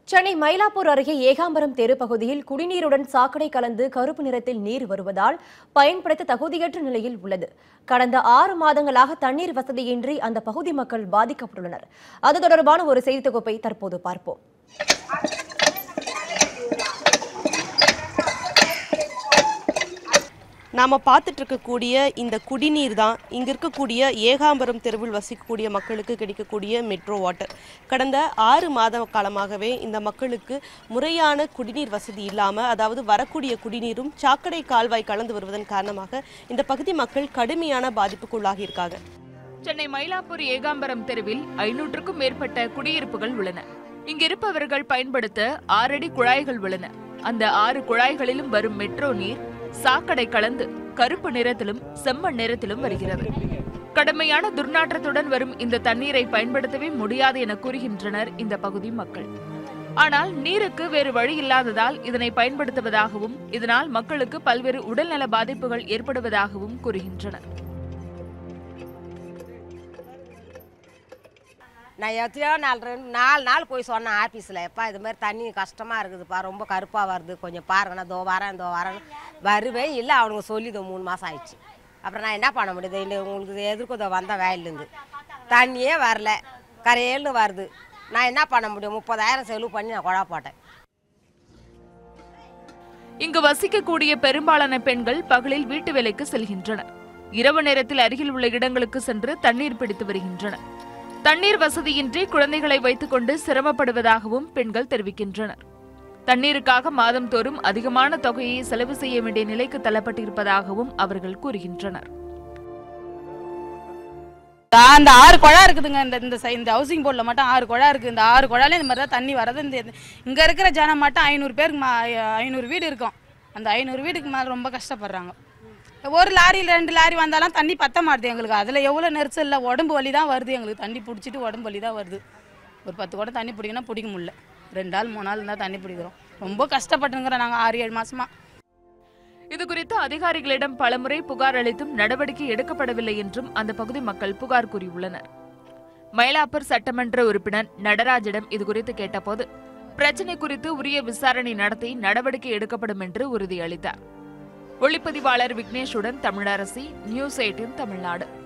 சென்னை மயிலாப்பூர் அருகே ஏகாம்பரம் தெரு பகுதியில் குடிநீருடன் சாக்கடை கலந்து கருப்பு நிறத்தில் நீர் வருவதால் பயன்படுத்த தகுதியற்ற நிலையில் உள்ளது கடந்த ஆறு மாதங்களாக தண்ணீர் வசதியின்றி அந்த பகுதி மக்கள் பாதிக்கப்பட்டுள்ளனர் அது தொடர்பான ஒரு செய்தி தொகுப்பை தற்போது பார்ப்போம் நாம் பார்த்துட்டு இருக்கக்கூடிய இந்த குடிநீர் தான் இங்கே இருக்கக்கூடிய ஏகாம்பரம் தெருவில் வசிக்கக்கூடிய மக்களுக்கு கிடைக்கக்கூடிய மெட்ரோ வாட்டர் கடந்த ஆறு மாத காலமாகவே இந்த மக்களுக்கு முறையான குடிநீர் வசதி இல்லாமல் அதாவது வரக்கூடிய குடிநீரும் சாக்கடை கால்வாய் கலந்து வருவதன் காரணமாக இந்த பகுதி மக்கள் கடுமையான பாதிப்புக்குள்ளாகி இருக்காங்க சென்னை மயிலாப்பூர் ஏகாம்பரம் தெருவில் ஐநூற்றுக்கும் மேற்பட்ட குடியிருப்புகள் உள்ளன இங்கிருப்பவர்கள் பயன்படுத்த ஆறடி குழாய்கள் உள்ளன அந்த ஆறு குழாய்களிலும் வரும் மெட்ரோ நீர் சாக்கடை கலந்து கருப்பு நிறத்திலும் செம்மண் நிறத்திலும் வருகிறது கடுமையான துர்நாற்றத்துடன் வரும் இந்த தண்ணீரை பயன்படுத்தவே முடியாது என கூறுகின்றனர் இந்த பகுதி மக்கள் ஆனால் நீருக்கு வேறு வழி இல்லாததால் இதனை பயன்படுத்துவதாகவும் இதனால் மக்களுக்கு பல்வேறு உடல்நல பாதிப்புகள் ஏற்படுவதாகவும் கூறுகின்றனர் நான் எத்தனையோ நாள் ரெண்டு நாலு நாள் போய் சொன்னேன் ஆஃபீஸில் எப்பா இது மாதிரி தண்ணி கஷ்டமாக இருக்குதுப்பா ரொம்ப கருப்பாக வருது கொஞ்சம் பாருங்கண்ணா தோ வரேன் தோ வரேன் வருவே இல்லை அவனுங்க சொல்லி இதோ மூணு மாதம் ஆயிடுச்சு அப்புறம் நான் என்ன பண்ண முடியுது இல்லை உங்களுக்கு எதிர்க்கு இதோ வந்த வேலையிலேருந்து தண்ணியே வரல கரையேல்னு வருது நான் என்ன பண்ண முடியும் முப்பதாயிரம் செலவு பண்ணி நான் குழா போட்டேன் இங்கு வசிக்கக்கூடிய பெரும்பாலான பெண்கள் பகலில் வீட்டு வேலைக்கு செல்கின்றனர் இரவு நேரத்தில் அருகில் உள்ள இடங்களுக்கு சென்று தண்ணீர் பிடித்து வருகின்றனர் தண்ணீர் வசதியின்றி குழந்தைகளை வைத்துக்கொண்டு சிரமப்படுவதாகவும் பெண்கள் தெரிவிக்கின்றனர் தண்ணீருக்காக மாதம்தோறும் அதிகமான தொகையை செலவு செய்ய வேண்டிய நிலைக்கு தள்ளப்பட்டிருப்பதாகவும் அவர்கள் கூறுகின்றனர் அந்த ஆறு குழா இருக்குதுங்க இந்த இந்த சை- இந்த ஹவுசிங் போர்டில் மட்டும் ஆறு குழா இருக்குது இந்த ஆறு குழாலே இந்த மாதிரி தான் தண்ணி வரது இந்த இங்கே இருக்கிற ஜனம் மட்டும் ஐநூறு பேருக்கு மா ஐநூறு வீடு இருக்கும் அந்த ஐநூறு வீட்டுக்கு மேலே ரொம்ப கஷ்டப்படுறாங்க ஒரு லாரி ரெண்டு லாரி வந்தாலும் தண்ணி பத்த மாட்டுது எங்களுக்கு அதில் எவ்வளோ நெரிசல் இல்லை உடம்பு வலி தான் வருது எங்களுக்கு தண்ணி பிடிச்சிட்டு உடம்பு வலி தான் வருது ஒரு பத்து குடம் தண்ணி பிடிக்கணும் பிடிக்க முடியல ரெண்டு நாள் மூணு நாள் இருந்தால் தண்ணி பிடிக்கிறோம் ரொம்ப கஷ்டப்பட்டுங்கிறோம் நாங்கள் ஆறு ஏழு மாசமா இதுகுறித்து அதிகாரிகளிடம் பலமுறை புகார் அளித்தும் நடவடிக்கை எடுக்கப்படவில்லை என்றும் அந்த பகுதி மக்கள் புகார் கூறியுள்ளனர் மயிலாப்பூர் சட்டமன்ற உறுப்பினர் நடராஜிடம் இதுகுறித்து கேட்டபோது பிரச்சினை குறித்து உரிய விசாரணை நடத்தி நடவடிக்கை எடுக்கப்படும் என்று உறுதியளித்தார் ஒளிப்பதிவாளர் விக்னேஷுடன் தமிழரசி நியூஸ் எயிட்டின் தமிழ்நாடு